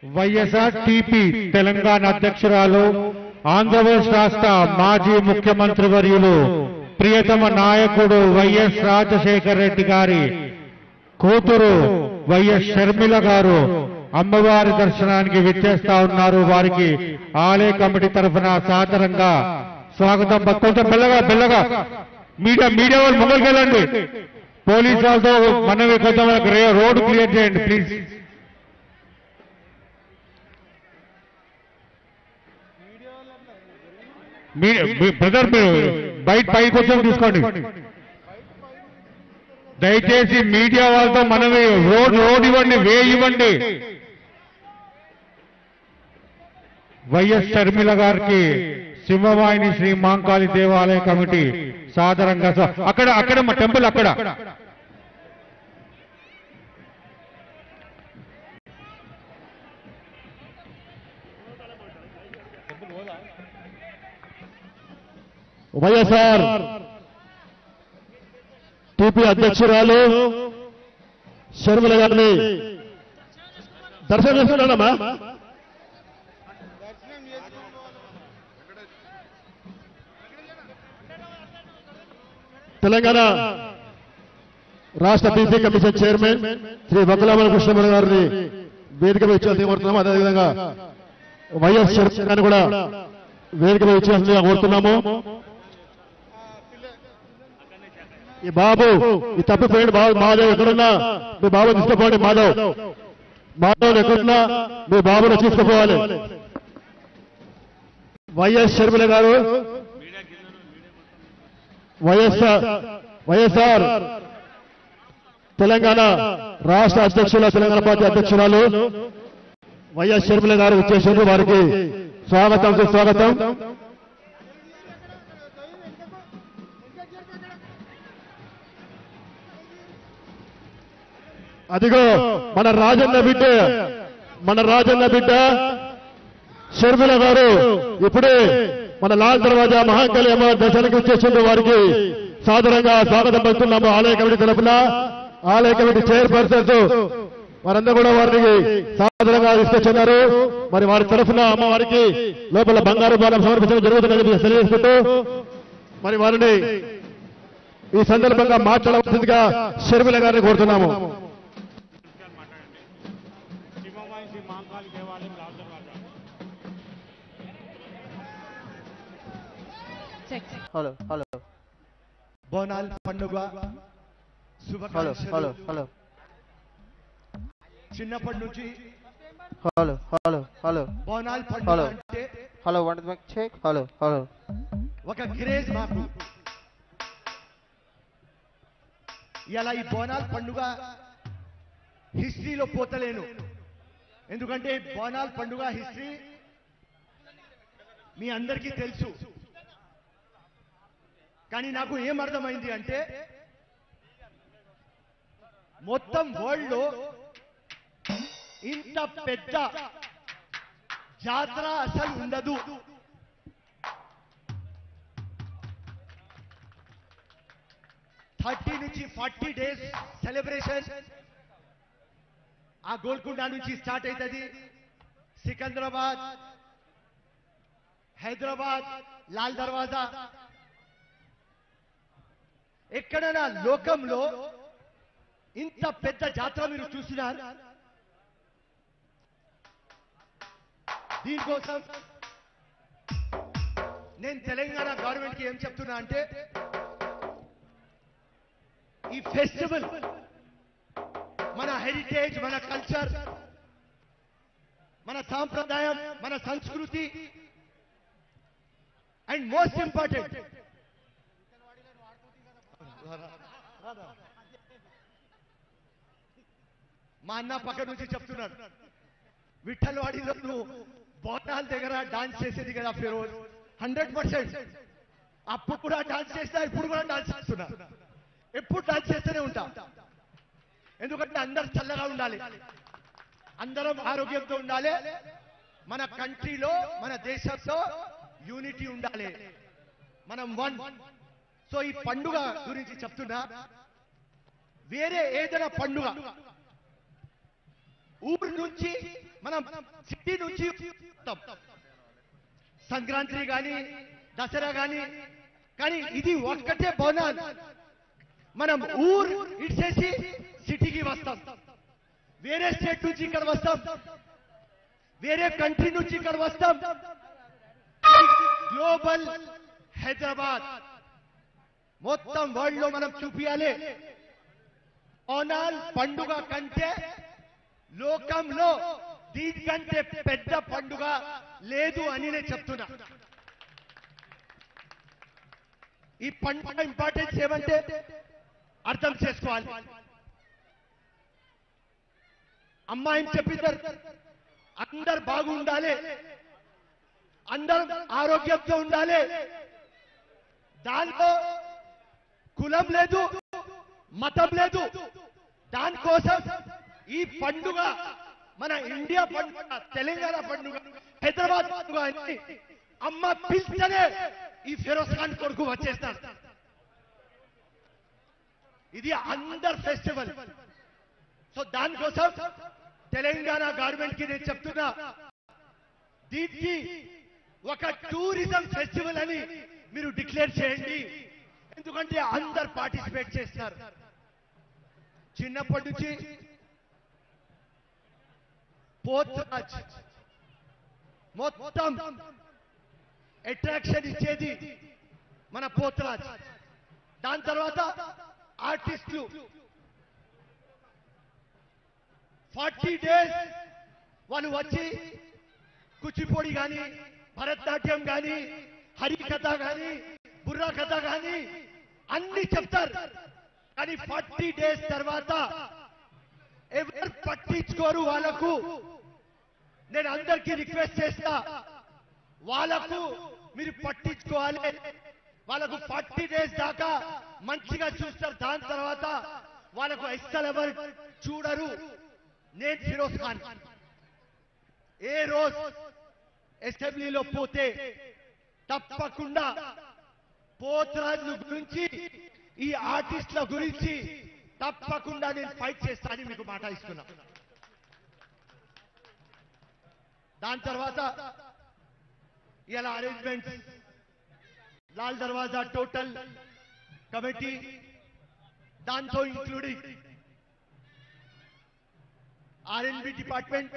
YSR TP Telangana అధ్యక్షురాలు ఆంధ్రప్రదేశ్ రాష్ట్ర మాజీ ముఖ్యమంత్రి వర్యులు ప్రియతమ నాయకుడు వైఎస్ రాజశేఖర రెడ్డి గారి కూతురు వైఎస్ షర్మిల గారు అమ్మవారి దర్శనానికి విచ్చేస్తా ఉన్నారు వారికి ఆలయ కమిటీ తరఫున సాదరంగా స్వాగతం ప- కొంచెం మెల్లగా మెల్లగా మీడియా మీడియా వాళ్ళు ముంగలికి వెళ్ళండి పోలీసు వాళ్ళతో మనవి కొంచెం వాళ్ళకి రే- రోడ్డు క్లియర్ చేయండి ప్లీజ్ మీ మీ- బ్రదర్ మీరు బయట పైకి వచ్చి తీసుకోండి దయచేసి మీడియా వాళ్ళతో మనవి రోడ్ రోడ్ ఇవ్వండి వే ఇవ్వండి వైఎస్ షర్మిల గారికి సింహవాహిని శ్రీ మాంకాళి దేవాలయ కమిటీ సాదరంగా స్వా- అక్కడ అక్కడ మా టెంపుల్ అక్కడ వైఎస్ఆర్ టిపి అధ్యక్షురాలు షర్మిల గారిని దర్శనం చేసుకున్నాడమ్మా తెలంగాణ రాష్ట్ర బీసీ కమిషన్ చైర్మన్ శ్రీ బొక్కలామల కృష్ణమణ గారిని వేదిక మీద ఇచ్చేసి కోరుతున్నాము అదేవిధంగా వైఎస్ షర్మిల గారిని కూడా వేదిక మీద ఇచ్చేసి కోరుతున్నాము ఈ బాబు ఈ తప్పిపోయిన బాబు మాధవ్ ఎక్కడున్నా మీ బాబు తీసుకుపోండి మాధవ్ మాధవ్ ఎక్కడున్నా మీ బాబును తీసుకుపోవాలి వైఎస్ షర్మిల గారు వైఎస్ఆర్ వైఎస్ఆర్ తెలంగాణ రాష్ట్ర అధ్యక్షుల తెలంగాణ పార్టీ అధ్యక్షురాలు వైఎస్ షర్మిల గారు వచ్చేసారు వారికి స్వాగతం సుస్వాగతం అదిగో మన రాజన్న బిడ్డ మన రాజన్న బిడ్డ షర్మిల గారు ఇప్పుడే మన లాల్ దర్వాజా మహాకలి అమ్మ దర్శనానికి వచ్చేసిండ్రు వారికి సాదరంగా స్వాగతం పలుకుతున్నాము ఆలయ కమిటీ తరఫున ఆలయ కమిటీ చైర్పర్సన్స్ వారందరూ కూడా వారిని సాదరంగా తీసుకొచ్చున్నారు మరి వారి తరఫున అమ్మవారికి లోపల బంగారు బాలం సమర్పించడం జరుగుతుందని తెలియజేసుకుంటూ మరి వారిని ఈ సందర్భంగా మాట్లాడవలసిందిగా షర్మిల గారిని కోరుతున్నాము హలో హలో బోనాల్ పండుగ హలో శుభాకాంక్షలు హలో హలో చిన్నప్పటి నుంచి హలో హలో హలో బోనాల్ పండుగ హలో. అంటే hello one mic check hello hello ఒక క్రేజ్ మాకు ఇలా ఈ బోనాల్ పండుగ హిస్టరీలో పోతలేను ఎందుకంటే బోనాల్ పండుగ హిస్టరీ మీ అందరికీ తెలుసు కానీ నాకు ఏం అర్థమైంది అంటే మొత్తం వరల్డ్ లో ఇంత పెద్ద జాతర అసలు ఉండదు థర్టీ నుంచి ఫార్టీ డేస్ సెలబ్రేషన్ ఆ గోల్కొండ నుంచి స్టార్ట్ అవుతుంది సికంద్రాబాద్ హైదరాబాద్ లాల్ దర్వాజా ఎక్కడైనా లోకంలో ఇంత పెద్ద జాతర మీరు చూసినారు దీనికోసం నేను తెలంగాణ గవర్నమెంట్ కి ఏం చెప్తున్నా అంటే ఈ ఫెస్టివల్ మన హెరిటేజ్ మన కల్చర్ మన సాంప్రదాయం మన సంస్కృతి అండ్ మోస్ట్ ఇంపార్టెంట్ మా అన్న పక్క నుంచి చెప్తున్నాడు విఠల్ వాడిలో నువ్వు బోనాల దగ్గర డాన్స్ చేసేది కదా ఫిరోజ్ హండ్రెడ్ పర్సెంట్ అప్పుడు కూడా డాన్స్ చేస్తా ఇప్పుడు కూడా డాన్స్ చేస్తున్నా ఎప్పుడు డాన్స్ చేస్తూనే ఉంటా ఎందుకంటే అందరు చల్లగా ఉండాలి అందరం ఆరోగ్యంతో ఉండాలి మన కంట్రీలో మన దేశంలో యూనిటీ ఉండాలి మనం వన్ సో ఈ పండుగ గురించి చెప్తున్నా వేరే ఏదైనా పండుగ ఊరు నుంచి మనం సిటీ నుంచి వస్తాం. సంక్రాంతి కానీ దసరా కానీ కానీ ఇది ఒక్కటే బోనాల్ మనం ఊరు ఇడిచేసి సిటీకి వస్తాం వేరే స్టేట్ నుంచి ఇక్కడ వస్తాం వేరే కంట్రీ నుంచి ఇక్కడ వస్తాం గ్లోబల్ హైదరాబాద్ మొత్తం వరల్డ్ లో మనం చూపించాలి ఓనాల్ పండుగ కంటే లోకంలో దీనికంటే పెద్ద పండుగ లేదు అని నేను చెప్తున్నా ఈ పండుగ ఇంపార్టెన్స్ ఏమంటే అర్థం చేసుకోవాలి అమ్మాయిని చెప్పిద్దరు అందరు బాగుండాలి అందరం ఆరోగ్యంతో ఉండాలి దాంట్లో కులం లేదు మతం లేదు దానికోసం ఈ పండుగ మన ఇండియా పండుగ తెలంగాణ పండుగ హైదరాబాద్ పండుగ అని అమ్మ పిలిస్తేనే ఈ ఫిరోజ్ ఖాన్ కొడుకు వచ్చేస్తాడు ఇది అందర్ ఫెస్టివల్ సో దానికోసం తెలంగాణ గవర్నమెంట్ కి నేను చెప్తున్నా దీనికి ఒక టూరిజం ఫెస్టివల్ అని మీరు డిక్లేర్ చేయండి ఎందుకంటే అందరు పార్టిసిపేట్ చేస్తారు చిన్నప్పటి నుంచి పోత్రాజ్ మొత్తం అట్రాక్షన్ ఇచ్చేది మన పోత్రాజ్ దాని తర్వాత ఆర్టిస్టులు ఫార్టీ డేస్ వాళ్ళు వచ్చి కూచిపూడి కానీ భరతనాట్యం కానీ హరికథ కానీ బుర్రా కథ కానీ అన్ని చెప్తారు కానీ ఫార్టీ డేస్ తర్వాత ఎవరు పట్టించుకోరు వాళ్ళకు నేను అందరికీ రిక్వెస్ట్ చేస్తా వాళ్ళకు మీరు పట్టించుకోవాలి వాళ్ళకు ఫార్టీ డేస్ దాకా మంచిగా చూస్తారు దాని తర్వాత వాళ్ళకు అస్సలు ఎవరు చూడరు నేను ఫిరోజ్ ఖాన్ ఏ రోజు అసెంబ్లీలో పోతే తప్పకుండా పోత్రాజుల గురించి ఈ ఆర్టిస్టుల గురించి తప్పకుండా నేను ఫైట్ చేస్తానని మీకు మాట ఇస్తున్నా దాని తర్వాత ఇలా arrangement Lal Darwaza total committee దాంతో including RNB department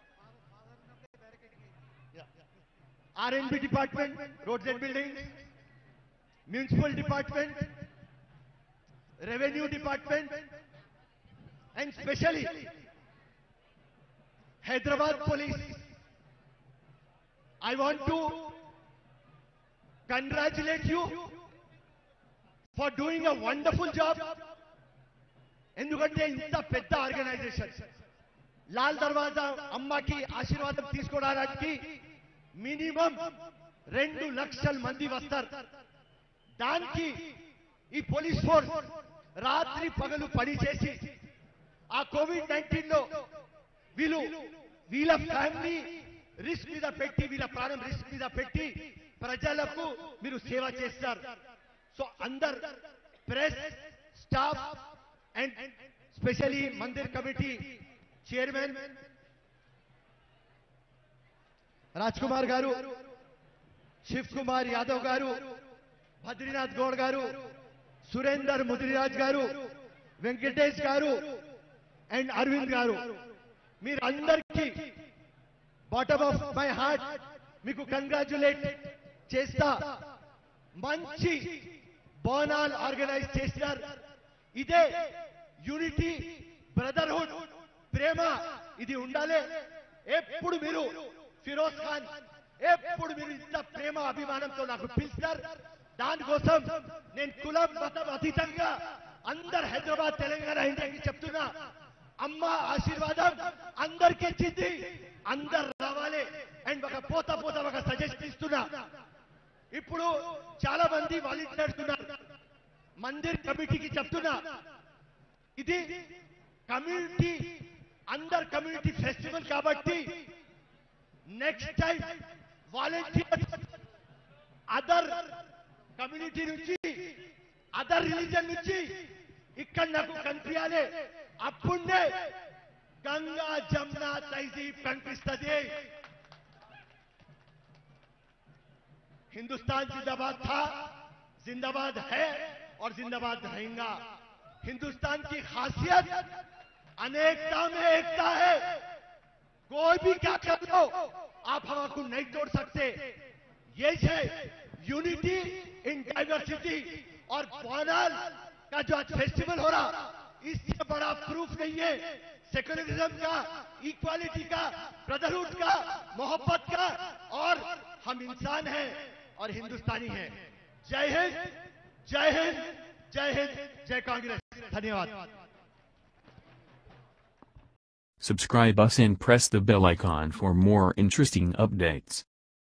RNB department roads and buildings municipal department, revenue department, and specially Hyderabad police. I want to congratulate you for doing a wonderful job. ఎందుకంటే ఇంత పెద్ద ఆర్గనైజేషన్ లాల్ దర్వాజా అమ్మకి ఆశీర్వాదం తీసుకోవడానికి మినిమం రెండు లక్షల మంది వస్తారు దానికి ఈ పోలీస్ ఫోర్స్ రాత్రి పగలు పని చేసి ఆ కోవిడ్ నైన్టీన్ లో వీళ్ళు వీళ్ళ ఫ్యామిలీ రిస్క్ మీద పెట్టి వీళ్ళ ప్రాణం రిస్క్ మీద పెట్టి ప్రజలకు మీరు సేవ చేస్తారు సో అందర్ ప్రెస్ స్టాఫ్ అండ్ స్పెషలీ మందిర్ కమిటీ చైర్మన్ రాజ్ కుమార్ గారు శివ్ కుమార్ యాదవ్ గారు బద్రీనాథ్ గౌడ్ గారు సురేందర్ ముదిరాజ్ గారు వెంకటేష్ గారు అండ్ అరవింద్ గారు మీరు అందరికీ బాటమ్ ఆఫ్ మై హార్ట్ మీకు కంగ్రాచులేట్ చేస్తా మంచి బోనాల్ ఆర్గనైజ్ చేసినారు ఇదే యూనిటీ బ్రదర్హుడ్ ప్రేమ ఇది ఉండాలి ఎప్పుడు మీరు ఫిరోజ్ ఖాన్ ఎప్పుడు మీరు ఇంత ప్రేమ అభిమానంతో నాకు పిలుస్తారు దానికోసం నేను కులం మతం అతీతంగా అందరు హైదరాబాద్ తెలంగాణ ఇండియాకి చెప్తున్నా అమ్మ ఆశీర్వాదం అందరికి ఇచ్చింది అందరు రావాలి అండ్ ఒక పోత పోత ఒక సజెషన్ ఇస్తున్నా ఇప్పుడు చాలా మంది వాలంటీర్స్ ఉన్నారు మందిర్ కమిటీకి చెప్తున్నా ఇది కమ్యూనిటీ అందర్ కమ్యూనిటీ ఫెస్టివల్ కాబట్టి next time volunteers other community నుంచి అదర్ రిలీజన్ నుంచి ఇక్కడ నాకు కనిపించాలి అప్పుడే गंगा जमुना तहजीब कनिపిస్తుంది हिंदुस्तान जिंदाबाद था जिंदाबाद है और जिंदाबाद रहेगा हिंदुस्तान की खासियत अनेकता में एकता है कोई भी क्या कर लो आप हवा को नहीं तोड़ सकते ये है यूनिटी इन डाइवर्सिटी और बोनल का जो आज फेस्टिवल हो रहा इससे बड़ा प्रूफ नहीं है सेक्युलरिज्म का इक्वालिटी का ब्रदरहुड का मोहब्बत का और हम इंसान हैं और हिंदुस्तानी हैं जय हिंद जय हिंद जय हिंद जय कांग्रेस धन्यवाद Subscribe us and press the bell icon for more interesting updates.